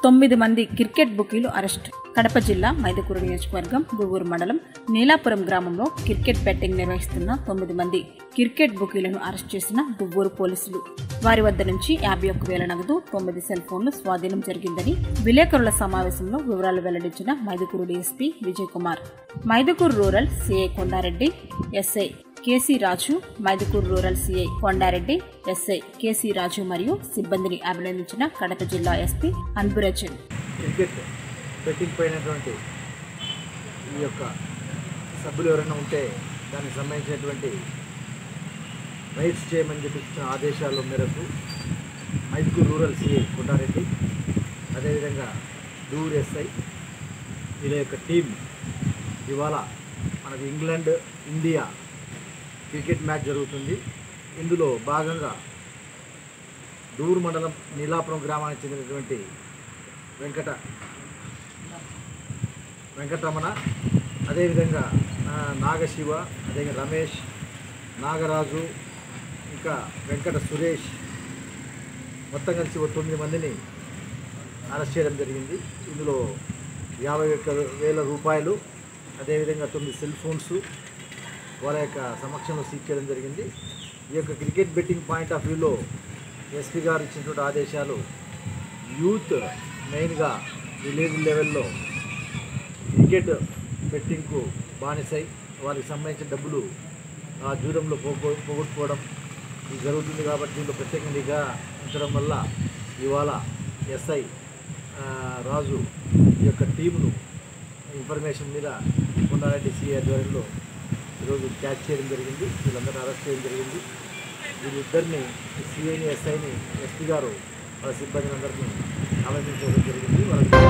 తొమ్మిది మంది cricket బుకీలు arrest Kadapa జిల్లా మైదుకూరు నియోజకవర్గం దువ్వూరు మండలం నీలాపురం గ్రామంలో క్రికెట్ బెట్టింగ్ నిర్వహిస్తున్న తొమ్మిది మంది క్రికెట్ బుకీలను అరెస్ట్ చేసిన దువ్వూరు పోలీసులు వారి వద్ద నుంచి యాభై ఒక్క వేల నగదు తొమ్మిది సెల్ ఫోన్లు స్వాధీనం జరిగిందని విలేకరుల సమావేశంలో వివరాలు వెల్లడించిన Mydukur DSP Vijay Kumar Mydukur rural CI Kondareddy SI KC Raju Mydukur rural CI Kondareddy SI KC Raju మరియు సిబ్బందిని అభినందించిన కడప జిల్లా ఎస్పీ అన్బురచన్ క్రికెట్ బెట్టింగ్ పైనటువంటి ఈ యొక్క సభ్యులు ఎవరైనా ఉంటే దానికి సంబంధించినటువంటి రైట్స్ చేయమని చెప్పి ఇచ్చిన ఆదేశాల మేరకు మైదుకూరు రూరల్ సిఐ కొండారెడ్డి అదేవిధంగా దూర్ ఎస్ఐ వీళ్ళ యొక్క టీం ఇవాళ మనకి ఇంగ్లాండ్ ఇండియా క్రికెట్ మ్యాచ్ జరుగుతుంది ఇందులో భాగంగా దూర్ మండలం నీలాపురం గ్రామానికి చెందినటువంటి వెంకట వెంకటరమణ అదేవిధంగా ఆ, నాగశివ అదేవిధంగా రమేష్ నాగరాజు ఇంకా వెంకట సురేష్ మొత్తం కలిసి ఒక తొమ్మిది మందిని అరెస్ట్ చేయడం జరిగింది ఇందులో యాభై ఒక్క వేల రూపాయలు అదేవిధంగా తొమ్మిది సెల్ ఫోన్స్ వాళ్ళ యొక్క సమక్షంలో సీజ్ చేయడం జరిగింది ఈ యొక్క క్రికెట్ బెట్టింగ్ పాయింట్ ఆఫ్ వ్యూలో ఎస్పీ గారు ఇచ్చినటువంటి ఆదేశాలు యూత్ మెయిన్గా విలేజ్ లెవెల్లో క్రికెట్ బెట్టింగ్కు బానిసై వారికి సంబంధించిన డబ్బులు ఆ జూదంలో పోగొ పోగొట్టుకోవడం ఇది జరుగుతుంది కాబట్టి దీంట్లో ప్రత్యేక నిఘా ఉంచడం వల్ల ఇవాళ ఎస్ఐ ఆ, రాజు ఈ యొక్క టీమును ఇన్ఫర్మేషన్ మీద కొండారెడ్డి సిఐ ఆధ్వర్యంలో ఈరోజు క్యాచ్ చేయడం జరిగింది వీళ్ళందరినీ అరెస్ట్ చేయడం జరిగింది వీళ్ళిద్దరిని సిఐని ఎస్ఐని ఎస్పీ గారు వాళ్ళ సిబ్బందిని అందరినీ ఆలోచించడం జరిగింది వాళ్ళకి